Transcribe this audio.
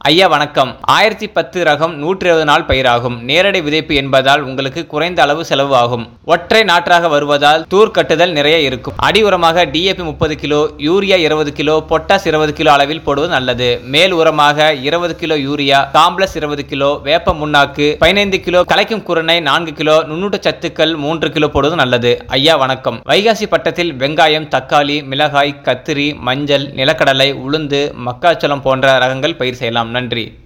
ஐயா வணக்கம் ஆயிரத்தி பத்து ரகம் நூற்றி இருபது நாள் பயிராகும் நேரடி விதைப்பு என்பதால் உங்களுக்கு குறைந்த அளவு செலவு ஆகும் ஒற்றை நாற்றாக வருவதால் தூர் கட்டுதல் நிறைய இருக்கும் அடி உரமாக டிஏபி முப்பது கிலோ யூரியா இருபது கிலோ பொட்டாஸ் இருபது கிலோ அளவில் போடுவது நல்லது மேல் உரமாக இருபது கிலோ யூரியா காம்ப்ளஸ் இருபது கிலோ வேப்ப முன்னாக்கு பதினைந்து கிலோ கலைக்கும் குரணை நான்கு கிலோ நுண்ணூட்ட சத்துக்கள் மூன்று கிலோ போடுவது நல்லது ஐயா வணக்கம் வைகாசி பட்டத்தில் வெங்காயம் தக்காளி மிளகாய் கத்திரி மஞ்சள் நிலக்கடலை உளுந்து மக்காச்சோளம் போன்ற ரகங்கள் பயிர் செய்யலாம் நன்றி